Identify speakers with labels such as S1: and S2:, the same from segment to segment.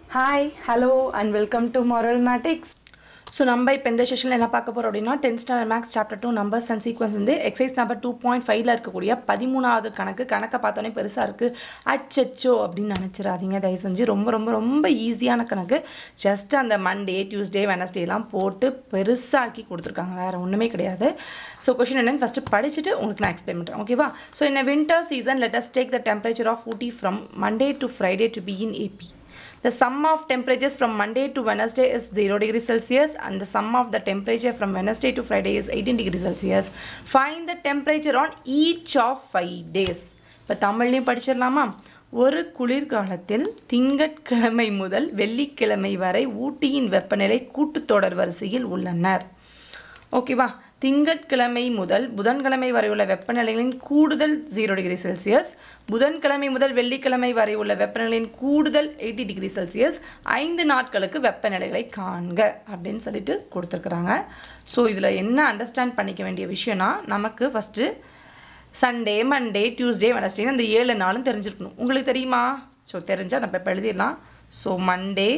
S1: Hi hello and welcome to moral matics so நம்ம இப்போ இந்த செஷனில் என்ன பார்க்க போகிறோம் அப்படின்னா tenth standard maths chapter two numbers and sequence வந்து எக்ஸைஸ் நம்பர் டூ பாயிண்ட் ஃபைவ்ல இருக்கக்கூடிய பதிமூணாவது கணக்கு கணக்கை பார்த்தோன்னே பெருசாக இருக்குது அச்சச்சோ அப்படின்னு நினச்சிடாதீங்க தயவு செஞ்சு ரொம்ப ரொம்ப ரொம்ப ஈஸியான கணக்கு ஜஸ்ட் அந்த மண்டே டியூஸ்டே வெனஸ்டேலாம் போட்டு பெருசாக்கி கொடுத்துருக்காங்க வேறு ஒன்றுமே கிடையாது ஸோ கொஷின் என்னன்னு ஃபஸ்ட்டு படிச்சுட்டு உங்களுக்கு நான் எக்ஸ்பிளைன் பண்ணுறேன் ஓகேவா so in a winter season let us take the temperature of Ooty from Monday to Friday to be in AP The sum of temperatures from Monday to Wednesday is 0 degree Celsius and the sum of the temperature from Wednesday to Friday is 18 degree Celsius. Find the temperature on each of 5 days. இப்போ தமிழ்லையும் படிச்சிடலாமா ஒரு குளிர்காலத்தில் திங்கட்கிழமை முதல் வெள்ளிக்கிழமை வரை ஊட்டியின் வெப்பநிலை கூட்டுத்தொடர் வரிசையில் உள்ளனர் ஓகேவா திங்கட்கிழமை முதல் புதன்கிழமை வரை உள்ள வெப்பநிலைகளின் கூடுதல் ஜீரோ டிகிரி செல்சியஸ் புதன்கிழமை முதல் வெள்ளிக்கிழமை வரை உள்ள வெப்பநிலையின் கூடுதல் எயிட்டி டிகிரி செல்சியஸ் ஐந்து நாட்களுக்கு வெப்பநிலைகளை காண்க அப்படின்னு சொல்லிட்டு கொடுத்துருக்குறாங்க ஸோ இதில் என்ன அண்டர்ஸ்டாண்ட் பண்ணிக்க வேண்டிய விஷயம்னா நமக்கு ஃபஸ்ட்டு சண்டே மண்டே டியூஸ்டே வெனஸ்டேன்னு அந்த ஏழு நாளும் தெரிஞ்சிருக்கணும் உங்களுக்கு தெரியுமா ஸோ தெரிஞ்சால் நம்ம இப்போ எழுதிடலாம் ஸோ மண்டே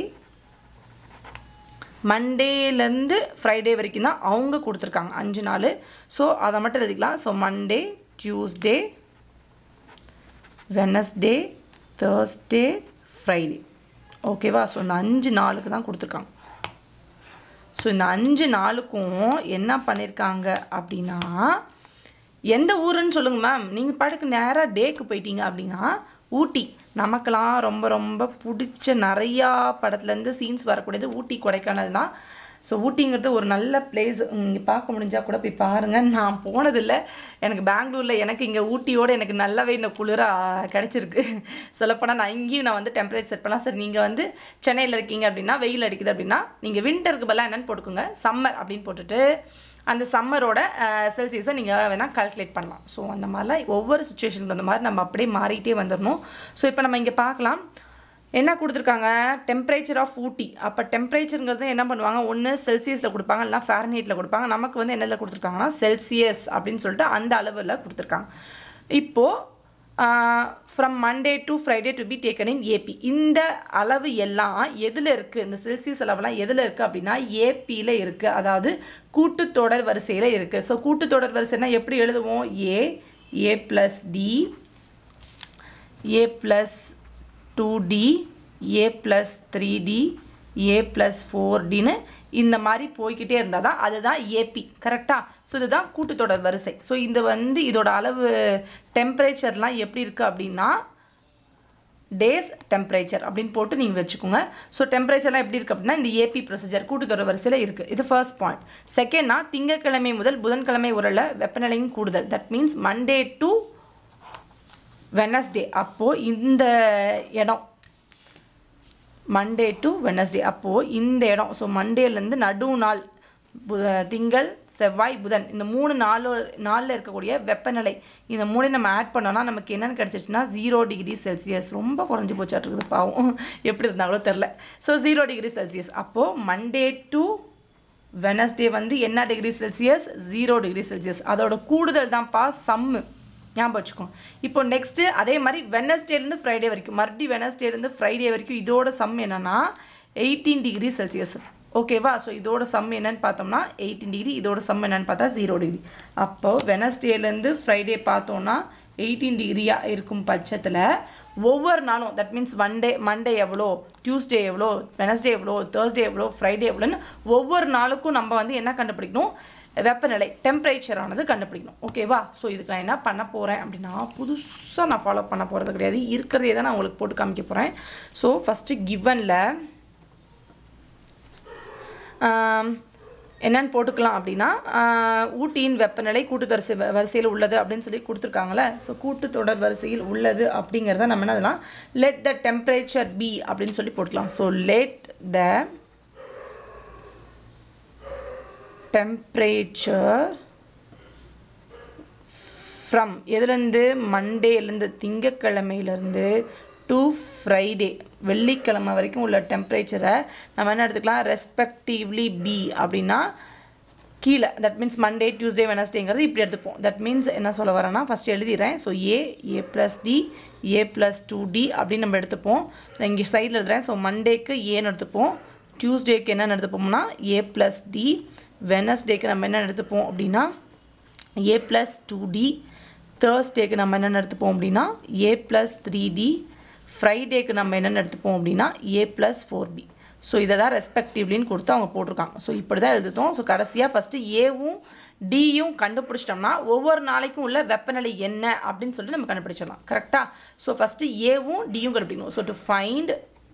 S1: மண்டேலேருந்து ஃப்ரைடே வரைக்கும் தான் அவங்க கொடுத்துருக்காங்க அஞ்சு நாள் ஸோ அதை மட்டும் எழுதிக்கலாம் so Monday Tuesday Wednesday Thursday Friday ஓகேவா ஸோ இந்த அஞ்சு நாளுக்கு தான் கொடுத்துருக்காங்க ஸோ இந்த அஞ்சு நாளுக்கும் என்ன பண்ணியிருக்காங்க அப்படின்னா எந்த ஊருன்னு சொல்லுங்கள் மேம் நீங்கள் பாட்டுக்கு நேராக டேக்கு போயிட்டீங்க அப்படின்னா ஊட்டி நமக்கெல்லாம் ரொம்ப ரொம்ப பிடிச்ச நிறையா படத்துலேருந்து சீன்ஸ் வரக்கூடியது ஊட்டி கொடைக்கானல் தான் ஸோ ஊட்டிங்கிறது ஒரு நல்ல பிளேஸ் இங்கே பார்க்க முடிஞ்சால் கூட போய் பாருங்கள் நான் போனதில்லை எனக்கு பெங்களூரில் எனக்கு இங்கே ஊட்டியோடு எனக்கு நல்லாவே இந்த குளிராக கிடச்சிருக்கு சொல்லப்போனால் நான் இங்கேயும் நான் வந்து டெம்பரேச்சர் செட் பண்ணலாம் சரி நீங்கள் வந்து சென்னையில் இருக்கீங்க அப்படின்னா வெயில் அடிக்குது அப்படின்னா நீங்கள் விண்டருக்கு பதிலாக என்னென்னு போட்டுக்கோங்க சம்மர் அப்படின்னு போட்டுட்டு அந்த சம்மரோட செல்சியஸை நீங்கள் வேணால் கால்குலேட் பண்ணலாம் ஸோ அந்த மாதிரிலாம் ஒவ்வொரு சுச்சுவேஷனுக்கு அந்த மாதிரி நம்ம அப்படியே மாறிட்டே வந்துடணும் ஸோ இப்போ நம்ம இங்கே பார்க்கலாம் என்ன கொடுத்துருக்காங்க டெம்பரேச்சர் ஆஃப் ஊட்டி அப்போ டெம்பரேச்சருங்கிறது என்ன பண்ணுவாங்க ஒன்று செல்சியஸில் கொடுப்பாங்க இல்லைனா ஃபேரன்ஹீட்டில் கொடுப்பாங்க நமக்கு வந்து என்னதில் கொடுத்துருக்காங்கன்னா செல்சியஸ் அப்படின்னு சொல்லிட்டு அந்த அளவில் கொடுத்துருக்காங்க இப்போது from Monday to Friday to be taken in AP இந்த அளவு எல்லாம் எதில் இருக்குது இந்த செல்சியஸ் அளவெல்லாம் எதில் இருக்குது அப்படின்னா ஏபியில் இருக்குது அதாவது கூட்டுத்தொடர் வரிசையில் இருக்குது ஸோ கூட்டுத்தொடர் வரிசைனா எப்படி எழுதுவோம் A A plus D A plus two D A plus three D A plus four டின்னு இந்த மாதிரி போய்கிட்டே இருந்தால் தான் அதுதான் ஏபி கரெக்டாக ஸோ இதுதான் கூட்டுத்தொடர் வரிசை ஸோ இது வந்து இதோட அளவு டெம்பரேச்சர்லாம் எப்படி இருக்குது அப்படின்னா டேஸ் டெம்பரேச்சர் அப்படின்னு போட்டு நீங்கள் வச்சுக்கோங்க ஸோ டெம்பரேச்சர்லாம் எப்படி இருக்குது அப்படின்னா இந்த ஏபி ப்ரொசீஜர் கூட்டுத்தொடர் வரிசையில் இருக்குது இது ஃபர்ஸ்ட் பாயிண்ட் செகண்ட்னா திங்கட்கிழமை முதல் புதன்கிழமை உரல வெப்பநிலையின் கூடுதல் that means Monday to Wednesday அப்போது இந்த இடம் மண்டே டு வெனஸ்டே அப்போது இந்த இடம் ஸோ மண்டேலேருந்து நடு நாள் பு திங்கள் செவ்வாய் புதன் இந்த மூணு நாலு நாளில் இருக்கக்கூடிய வெப்பநிலை இந்த மூணு நம்ம ஆட் பண்ணோன்னா நமக்கு என்னென்னு கிடச்சிச்சுன்னா ஜீரோ டிகிரி செல்சியஸ் ரொம்ப குறைஞ்சி போச்சாட்டுருக்குது பாவம் எப்படி இருந்தாங்களோ தெரில ஸோ ஜீரோ டிகிரி செல்சியஸ் அப்போது மண்டே டு வெனஸ்டே வந்து என்ன degree Celsius zero degree Celsius அதோட கூடுதல் தான்ப்பா சம்மு ஞாபகம் வச்சுக்கோங்க இப்போ நெக்ஸ்ட்டு அதே மாதிரி வெனஸ்டேலேருந்து ஃப்ரைடே வரைக்கும் மறுபடியும் வெனஸ்டேலேருந்து ஃப்ரைடே வரைக்கும் இதோட சம் என்னென்னா எயிட்டீன் டிகிரி செல்சியஸ் ஓகேவா ஸோ இதோட சம் என்னன்னு பார்த்தோம்னா எயிட்டீன் டிகிரி இதோட சம் என்னன்னு பார்த்தா ஜீரோ டிகிரி அப்போது வெனஸ்டேலேருந்து ஃப்ரைடே பார்த்தோன்னா எயிட்டீன் டிகிரியாக இருக்கும் பட்சத்தில் ஒவ்வொரு நாளும் தட் மீன்ஸ் மண்டே மண்டே எவ்வளோ டியூஸ்டே எவ்வளோ வெனஸ்டே எவ்வளோ தேர்ஸ்டே எவ்வளோ ஃப்ரைடே எவ்வளோன்னு ஒவ்வொரு நாளுக்கும் நம்ம வந்து என்ன கண்டுபிடிக்கணும் வெப்பநிலை டெம்பரேச்சர் ஆனது கண்டுபிடிக்கணும் ஓகேவா ஸோ இதுக்கு நான் என்ன பண்ண போகிறேன் அப்படின்னா புதுசாக நான் ஃபாலோ பண்ண போகிறது கிடையாது இருக்கிறதே தான் நான் உங்களுக்கு போட்டு காமிக்க போகிறேன் ஸோ ஃபஸ்ட்டு கிவனில் என்னன்னு போட்டுக்கலாம் அப்படின்னா ஊட்டியின் வெப்பநிலை கூட்டுத்தரிசை வரிசையில் உள்ளது அப்படின்னு சொல்லி கொடுத்துருக்காங்களே ஸோ கூட்டுத்தொடர் வரிசையில் உள்ளது அப்படிங்கிறத நம்ம என்ன அதெல்லாம் லெட் த டெம்பரேச்சர் பி அப்படின்னு சொல்லி போட்டுக்கலாம் so let the temperature from எதுலேருந்து மண்டேலேருந்து திங்கக்கிழமையிலேருந்து டு ஃப்ரைடே வெள்ளிக்கிழமை வரைக்கும் உள்ள டெம்பரேச்சரை நம்ம என்ன எடுத்துக்கலாம் ரெஸ்பெக்டிவ்லி பி அப்படின்னா கீழே தட் மீன்ஸ் மண்டே டியூஸ்டே வெனஸ்டேங்கிறது இப்படி எடுத்துப்போம் தட் மீன்ஸ் என்ன சொல்ல வரேன்னா ஃபஸ்ட் எழுதிடுறேன் so A A plus D A plus two D அப்படின்னு நம்ம எடுத்துப்போம் நான் இங்கே சைடில் எழுதுறேன் ஸோ மண்டேக்கு ஏன்னு எடுத்துப்போம் டியூஸ்டேக்கு என்னென்னு எடுத்துப்போம்னா ஏ ப்ளஸ் டி வெனஸ்டேக்கு நம்ம என்ன எடுத்துப்போம் அப்படின்னா ஏ ப்ளஸ் டூ டி தேர்ஸ்டேக்கு நம்ம என்னென்னு எடுத்துப்போம் அப்படின்னா ஏ ப்ளஸ் த்ரீ டி ஃப்ரைடேக்கு நம்ம என்னென்னு எடுத்துப்போம் அப்படின்னா A plus four D so இதை தான் ரெஸ்பெக்டிவ்லின்னு கொடுத்து அவங்க போட்டிருக்காங்க ஸோ இப்படி தான் எழுதிட்டோம் ஸோ கடைசியாக ஃபஸ்ட்டு ஏவும் டியும் கண்டுபிடிச்சிட்டோம்னா ஒவ்வொரு நாளைக்கும் உள்ள வெப்பநிலை என்ன அப்படின்னு சொல்லிட்டு நம்ம கண்டுபிடிச்சிடலாம் கரெக்டாக ஸோ ஃபஸ்ட்டு ஏவும் டியும் கண்டுபிடிக்கணும் ஸோ டு ஃபைண்ட்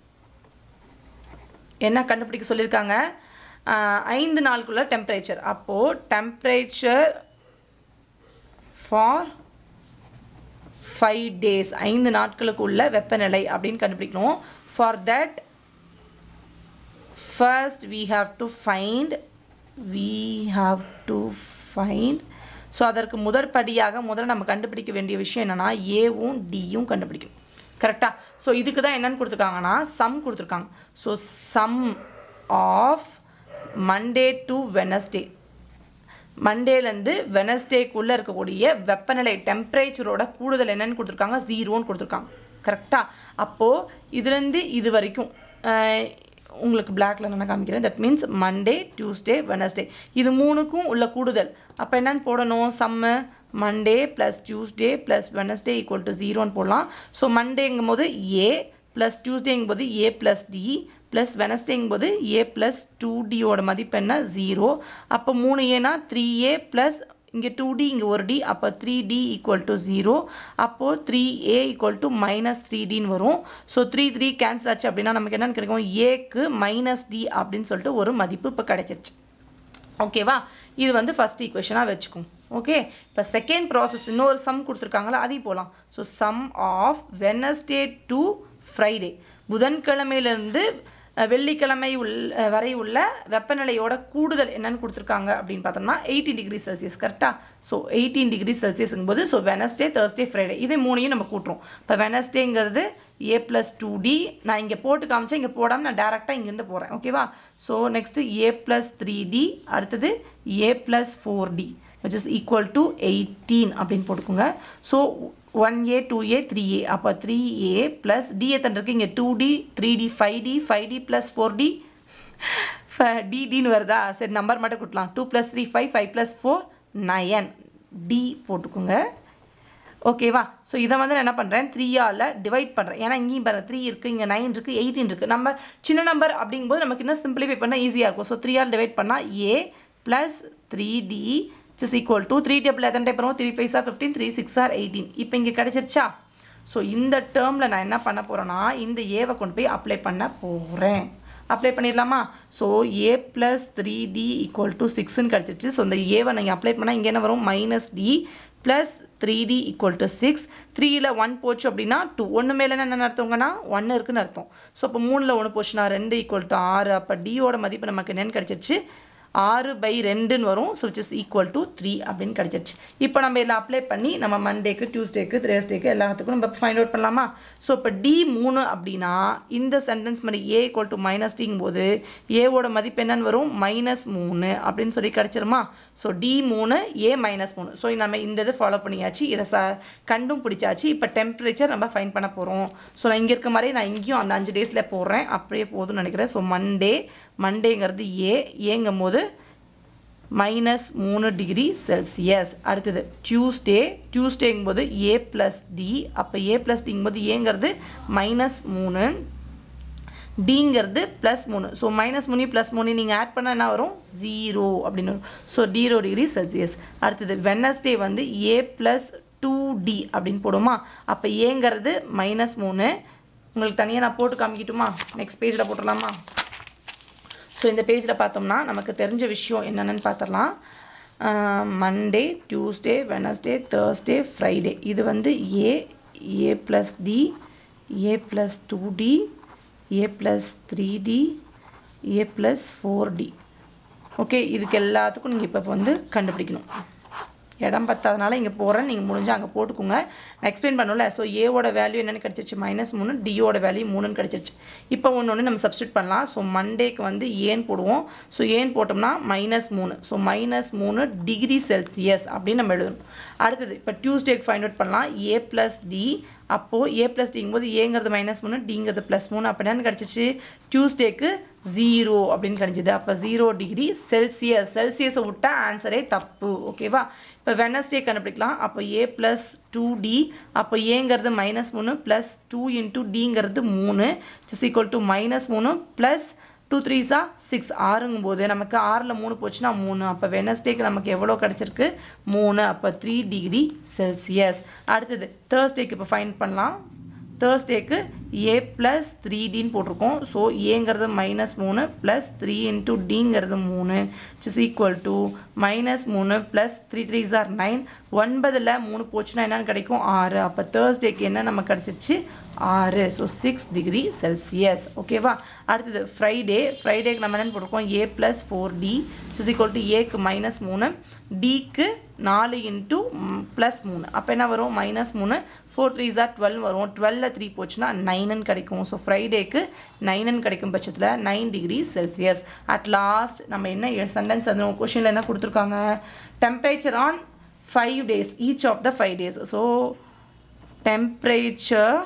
S1: என்ன கண்டுபிடிக்க சொல்லியிருக்காங்க ஆஹ், ஐந்து நாளுக்குள்ள டெம்பரேச்சர் அப்போது டெம்பரேச்சர் ஃபார் ஃபைவ் டேஸ் ஐந்து நாட்களுக்கு உள்ள வெப்பநிலை அப்படின்னு கண்டுபிடிக்கணும் for that first we have to find we have to find so அதற்கு முதற்படியாக முதல்ல நம்ம கண்டுபிடிக்க வேண்டிய விஷயம் என்னென்னா ஏவும் டியும் கண்டுபிடிக்கணும் கரெக்டாக ஸோ இதுக்கு தான் என்னென்னு கொடுத்துருக்காங்கன்னா சம் கொடுத்துருக்காங்க so sum of Monday to Wednesday மண்டேலேருந்து வெனஸ்டேக்குள்ளே இருக்கக்கூடிய வெப்பநிலை டெம்பரேச்சரோட கூடுதல் என்னன்னு கொடுத்துருக்காங்க ஜீரோன்னு கொடுத்துருக்காங்க கரெக்டாக அப்போது இதுலேருந்து இது வரைக்கும் அஹ், உங்களுக்கு பிளாக்ல நான் காமிக்கிறேன் that means Monday Tuesday Wednesday இது மூணுக்கும் உள்ள கூடுதல் அப்போ என்னன்னு போடணும் sum Monday plus Tuesday plus Wednesday equal to ஜீரோன்னு போடலாம் ஸோ மண்டேங்கும் போது ஏ ப்ளஸ் டியூஸ்டேங்கும் போது ஏ ப்ளஸ் டி ப்ளஸ் வெனஸ்டேங்கும் போது ஏ ப்ளஸ் டூ டியோட மதிப்பு என்ன ஜீரோ அப்போ மூணு ஏனா த்ரீ ஏ ப்ளஸ் இங்கே டூ டி இங்கே ஒரு டி அப்போ three D equal to zero அப்போது three A equal to minus three டின்னு வரும் ஸோ த்ரீ த்ரீ கேன்சல் ஆச்சு அப்படின்னா நமக்கு என்னென்னு கிடைக்கும் ஏக்கு மைனஸ் டி அப்படின்னு சொல்லிட்டு ஒரு மதிப்பு இப்போ கிடைச்சிருச்சு ஓகேவா இது வந்து ஃபஸ்ட் ஈக்குவேஷனாக வச்சுக்கும் ஓகே இப்போ செகண்ட் ப்ராசஸ் இன்னொரு சம் கொடுத்துருக்காங்களா அதையும் போகலாம் so sum of Wednesday to Friday புதன்கிழமையிலேருந்து அஹ், வெள்ளிக்கிழமை உள் அஹ், வரை உள்ள வெப்பநிலையோட கூடுதல் என்னன்னு கொடுத்துருக்காங்க அப்படின்னு பார்த்தோம்னா எயிட்டீன் டிகிரி செல்சியஸ் கரெக்டாக ஸோ எயிட்டீன் டிகிரி செல்சியஸ்ங்கும் போது ஸோ வெனஸ்டே தேர்ஸ்டே ஃப்ரைடே இதை மூணையும் நம்ம கூட்டுறோம் இப்போ வெனஸ்டேங்கிறது ஏ ப்ளஸ் டூ டி நான் இங்கே போட்டு காமிச்சேன் இங்கே போடாமல் நான் டேரெக்டாக இங்கேருந்து போகிறேன் ஓகேவா so next A plus three D அடுத்தது A plus four D which is equal to eighteen அப்படின்னு போட்டுக்கோங்க so one A two A three A அப்போ த்ரீ ஏ ப்ளஸ் டி எத்தனை இருக்குது இங்கே two D three D five D five D plus four D D டின்னு வருதா சரி number மட்டும் கொடுக்கலாம் two plus three five five plus four nine D போட்டுக்கோங்க ஓகேவா ஸோ இதை வந்து நான் என்ன பண்ணுறேன் த்ரீயால் டிவைட் பண்ணுறேன் ஏன்னா இங்கேயும் பாருங்க த்ரீ இருக்குது இங்கே நைன் இருக்குது எயிட்டீன் இருக்குது நம்ம சின்ன நம்பர் அப்படிங்கும்போது நமக்கு இன்னும் சிம்பிளிஃபை பண்ணால் ஈஸியாக இருக்கும் ஸோ த்ரீயால் டிவைட் பண்ணால் A plus three D is equal to three table எத்தனை டைப் பண்ணுவோம் three five are fifteen three six are eighteen இப்போ இங்கே கிடச்சிருச்சா ஸோ இந்த டேர்மில் நான் என்ன பண்ண போகிறேன்னா இந்த ஏவை கொண்டு போய் அப்ளை பண்ண போகிறேன் அப்ளை பண்ணிடலாமா so A plus three D equal to சிக்ஸ்னு கிடச்சிருச்சு ஸோ இந்த ஏவை நீங்கள் அப்ளை பண்ணால் இங்கே என்ன வரும் minus D plus three D equal to six த்ரீயில் ஒன் போச்சு அப்படின்னா டூ ஒன்று மேலே என்ன அர்த்தங்கன்னா ஒன்று இருக்குன்னு அர்த்தம் ஸோ அப்போ மூணில் ஒன்று போச்சுன்னா ரெண்டு ஈக்குவல் டு ஆறு அப்போ டியோட மதிப்பு நமக்கு என்னன்னு கிடச்சிருச்சு ஆறு பை ரெண்டுன்னு வரும் so which is equal to three அப்படின்னு கிடச்சிருச்சு இப்போ நம்ம இதில் அப்ளை பண்ணி நம்ம மண்டேக்கு டியூஸ்டேக்கு த்ரேஸ்டேக்கு எல்லாத்துக்கும் நம்ம ஃபைண்ட் அவுட் பண்ணலாமா ஸோ இப்போ டி மூணு அப்படின்னா இந்த சென்டென்ஸ் மாதிரி ஏ ஈக்குவல் டு மைனஸ் டிங்கும் போது ஏவோட மதிப்பு என்னன்னு வரும் மைனஸ் மூணு அப்படின்னு சொல்லி கிடச்சிருமா ஸோ டி மூணு ஏ மைனஸ் மூணு ஸோ நம்ம இந்த இது ஃபாலோ பண்ணியாச்சு இதை ச கண்டும் பிடிச்சாச்சு இப்போ டெம்பரேச்சர் நம்ம ஃபைன் பண்ண போகிறோம் ஸோ நான் இங்கே இருக்க மாதிரி நான் இங்கேயும் அந்த அஞ்சு டேஸில் போடுறேன் அப்படியே போதும்னு நினைக்கிறேன் ஸோ மண்டே மண்டேங்கிறது ஏ ஏங்கும் போது மைனஸ் மூணு டிகிரி செல்சியஸ் அடுத்தது டியூஸ்டே டியூஸ்டேங்கும் போது ஏ ப்ளஸ் டி அப்போ ஏ ப்ளஸ் டிங்கும் போது ஏங்கிறது மைனஸ் மூணு டிங்கிறது ப்ளஸ் மூணு ஸோ மைனஸ் மூணு ப்ளஸ் மூணு நீங்கள் ஆட் பண்ணால் என்ன வரும் ஜீரோ அப்படின்னு வரும் ஸோ ஜீரோ டிகிரி செல்சியஸ் அடுத்தது வெனஸ்டே வந்து ஏ ப்ளஸ் டூ டி அப்படின்னு போடுமா அப்போ ஏங்கிறது மைனஸ் மூணு உங்களுக்கு தனியாக நான் போட்டு காமிக்கட்டுமா நெக்ஸ்ட் பேஜில் போட்டுடலாமா ஸோ இந்த பேஜில் பார்த்தோம்னா நமக்கு தெரிஞ்ச விஷயம் என்னென்னு பார்த்துடலாம் Monday Tuesday Wednesday Thursday Friday இது வந்து A A plus D A plus two D A plus three D A plus four D okay இதுக்கு எல்லாத்துக்கும் நீங்கள் இப்போ வந்து கண்டுபிடிக்கணும் இடம் பத்தாதனால இங்கே போகிறேன் நீங்கள் முடிஞ்சால் அங்கே போட்டுக்கோங்க நான் எக்ஸ்பிளைன் பண்ணல ஸோ ஏவோட வேல்யூ என்னென்னு கிடச்சிருச்சு மைனஸ் மூணு டியோட வேல்யூ மூணுன்னு கிடச்சிருச்சு இப்போ ஒன்று ஒன்று நம்ம சப்ஸ்டியூட் பண்ணலாம் ஸோ மண்டேக்கு வந்து ஏன் போடுவோம் ஸோ ஏன் போட்டோம்னா மைனஸ் மூணு ஸோ மைனஸ் மூணு டிகிரி செல்சியஸ் அப்படின்னு நம்ம எழுதணும் அடுத்தது இப்போ டியூஸ்டேக்கு ஃபைண்ட் அவுட் பண்ணலாம் ஏ ப்ளஸ் டி அப்போது ஏ ப்ளஸ் டிங்கும்போது ஏங்கிறது மைனஸ் மூணு டிங்கிறது ப்ளஸ் மூணு அப்போ என்னென்னு கிடச்சிச்சு டியூஸ்டேக்கு ஜீரோ அப்படின்னு கிடச்சிது அப்போ ஜீரோ டிகிரி செல்சியஸ் செல்சியஸை விட்டால் ஆன்சரே தப்பு ஓகேவா இப்போ வெனஸ்டே கண்டுபிடிக்கலாம் அப்போ ஏ ப்ளஸ் டூ டி அப்போ ஏங்கிறது மைனஸ் மூணு ப்ளஸ் டூ இன்ட்டு டிங்கிறது மூணு இஸ் ஈக்குவல் டு மைனஸ் மூணு ப்ளஸ் டூ த்ரீஸா சிக்ஸ் ஆறுங்கும் போது நமக்கு ஆறில் மூணு போச்சுன்னா மூணு அப்போ வெனஸ்டேக்கு நமக்கு எவ்வளோ கிடச்சிருக்கு மூணு அப்போ த்ரீ டிகிரி செல்சியஸ் அடுத்தது தேர்ஸ்டேக்கு இப்போ ஃபைன் பண்ணலாம் தேர்ஸ்டேக்கு ஏ ப்ளஸ் த்ரீ டின்னு போட்டிருக்கோம் ஸோ ஏங்கிறது மைனஸ் மூணு ப்ளஸ் த்ரீ இன்ட்டு டிங்கிறது மூணு இஸ் ஈக்குவல் டு மைனஸ் மூணு plus three three are nine ஒன்பதில் மூணு போச்சுன்னா என்னென்னு கிடைக்கும் ஆறு அப்போ தேர்ஸ்டேக்கு என்ன நம்ம கிடச்சிச்சு ஆறு ஸோ சிக்ஸ் டிகிரி செல்சியஸ் ஓகேவா அடுத்தது ஃப்ரைடே ஃப்ரைடேக்கு நம்ம என்னென்னு போட்டிருக்கோம் A plus four D is equal to ஏக்கு மைனஸ் மூணு டிக்கு நாலு இன்ட்டு ப்ளஸ் மூணு அப்போ என்ன வரும் மைனஸ் மூணு ஃபோர் த்ரீ ஜார் டுவெல் வரும் டுவெல்ல த்ரீ போச்சுன்னா நைனுன்னு கிடைக்கும் ஸோ ஃப்ரைடேக்கு நைனுன்னு கிடைக்கும் பட்சத்தில் nine degree Celsius at last நம்ம என்ன சென்டென்ஸ் அந்த கொஷினில் என்ன கொடுத்துருக்காங்க temperature on five days each of the five days so temperature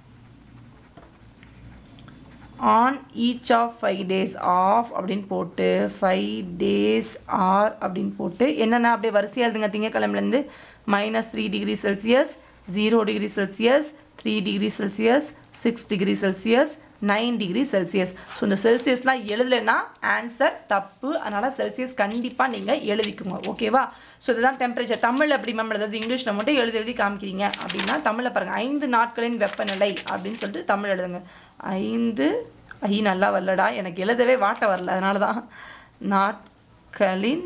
S1: on each of five days of அப்படின்னு போட்டு ஃபைவ் டேஸ் ஆர் அப்படின்னு போட்டு என்னென்ன அப்படியே வரிசையாக எழுதுங்க திங்கக்கிழமைலேருந்து minus three degree Celsius zero degree Celsius three degree Celsius six degree Celsius nine degree Celsius so இந்த செல்சியஸ்லாம் எழுதலைன்னா ஆன்சர் தப்பு அதனால் செல்சியஸ் கண்டிப்பாக நீங்கள் எழுதிக்குங்க ஓகேவா ஸோ இதுதான் டெம்பரேச்சர் தமிழ் அப்படி மேம் எழுதுறது இங்கிலீஷில் மட்டும் எழுதி எழுதி காமிக்கிறீங்க அப்படின்னா தமிழில் பாருங்கள் ஐந்து நாட்களின் வெப்பநிலை அப்படின்னு சொல்லிட்டு தமிழ் எழுதுங்க ஐந்து ஐ நல்லா வரலடா எனக்கு எழுதவே வாட்ட வரல அதனால தான் நாட்களின்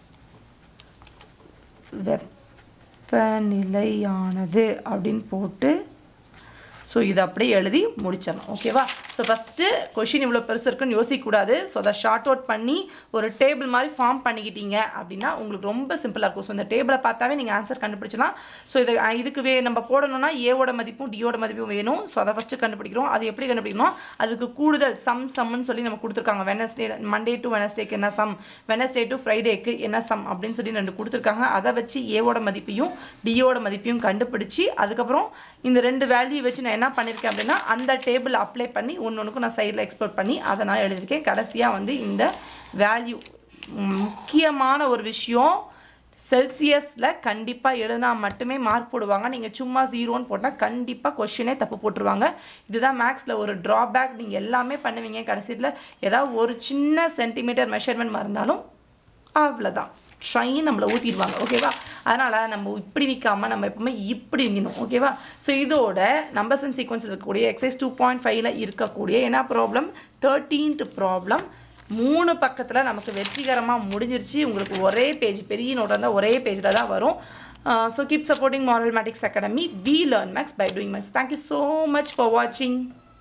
S1: வெப்பநிலையானது அப்படின்னு போட்டு ஸோ இதை அப்படியே எழுதி முடிச்சிடணும் ஓகேவா ஸோ ஃபஸ்ட்டு கொஷின் இவ்வளோ பெருசு இருக்குன்னு யோசிக்கக்கூடாது ஸோ அதை ஷார்ட் அவுட் பண்ணி ஒரு டேபிள் மாதிரி ஃபார்ம் பண்ணிக்கிட்டீங்க அப்படின்னா உங்களுக்கு ரொம்ப சிம்பிளாக இருக்கும் ஸோ இந்த டேபிளை பார்த்தாவே நீங்கள் ஆன்சர் கண்டுபிடிச்சலாம் ஸோ இது அஹ், இதுக்கு வே நம்ம போடணும்னா ஏவோட மதிப்பும் டியோட மதிப்பும் வேணும் ஸோ அதை ஃபஸ்ட்டு கண்டுபிடிக்கிறோம் அது எப்படி கண்டுபிடிக்கணும் அதுக்கு கூடுதல் சம் சம்னு சொல்லி நம்ம கொடுத்துருக்காங்க வெனஸ்டே மண்டே டு வெனஸ்டேக்கு என்ன சம் வெனஸ்டே டு ஃப்ரைடேக்கு என்ன சம் அப்படின்னு சொல்லி ரெண்டு கொடுத்துருக்காங்க அதை வச்சு ஏவோட மதிப்பையும் டியோட மதிப்பையும் கண்டுபிடிச்சி அதுக்கப்புறம் இந்த ரெண்டு வேல்யூ வச்சு நான் என்ன பண்ணியிருக்கேன் அப்படின்னா அந்த டேபிள் அப்ளை பண்ணி ஒன்று ஒன்றுக்கும் நான் சைடில் எக்ஸ்போர்ட் பண்ணி அதை நான் எழுதியிருக்கேன் கடைசியாக வந்து இந்த வேல்யூ முக்கியமான ஒரு விஷயம் செல்சியஸில் கண்டிப்பாக எழுதினா மட்டுமே மார்க் போடுவாங்க நீங்கள் சும்மா ஜீரோன்னு போட்டால் கண்டிப்பாக கொஷினே தப்பு போட்டுருவாங்க இதுதான் மேக்ஸில் ஒரு ட்ராபேக் நீங்கள் எல்லாமே பண்ணுவீங்க கடைசியில் ஏதாவது ஒரு சின்ன சென்டிமீட்டர் மெஷர்மெண்ட் இருந்தாலும் அவ்வளோதான் ட்ரைன் நம்மளை ஊற்றிடுவாங்க ஓகேவா அதனால் நம்ம இப்படி நிற்காம நம்ம எப்பவுமே இப்படி நிற்கணும் ஓகேவா ஸோ இதோட நம்பர்ஸ் அண்ட் சீக்வன்ஸ் இருக்கக்கூடிய எக்ஸைஸ் டூ பாயிண்ட் ஃபைவ்ல இருக்கக்கூடிய என்ன ப்ராப்ளம் தேர்ட்டீன்த் ப்ராப்ளம் மூணு பக்கத்தில் நமக்கு வெற்றிகரமாக முடிஞ்சிருச்சு உங்களுக்கு ஒரே பேஜ் பெரிய நோட் இருந்தால் ஒரே பேஜில் தான் வரும் so keep supporting moral matics academy we learn maths by doing maths thank you so much for வாட்சிங்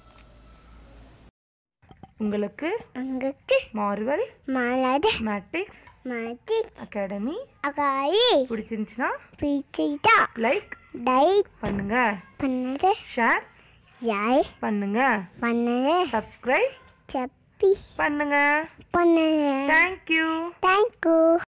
S1: உங்களுக்கு
S2: உங்களுக்கு
S1: மார்வல்
S2: மலர்
S1: மேட்டிக்ஸ்
S2: மாட்டி
S1: அகாடமி
S2: அகாயி
S1: பிடிச்சிருந்துச்சுன்னா
S2: பிடிச்சா
S1: லைக்
S2: லைக்
S1: பண்ணுங்க
S2: பண்ணது
S1: ஷேர்
S2: யாய்
S1: பண்ணுங்க
S2: பண்ணது
S1: சப்ஸ்கிரைப்
S2: செப்பி
S1: பண்ணுங்க
S2: பண்ணது
S1: தேங்க்யூ
S2: தேங்க்யூ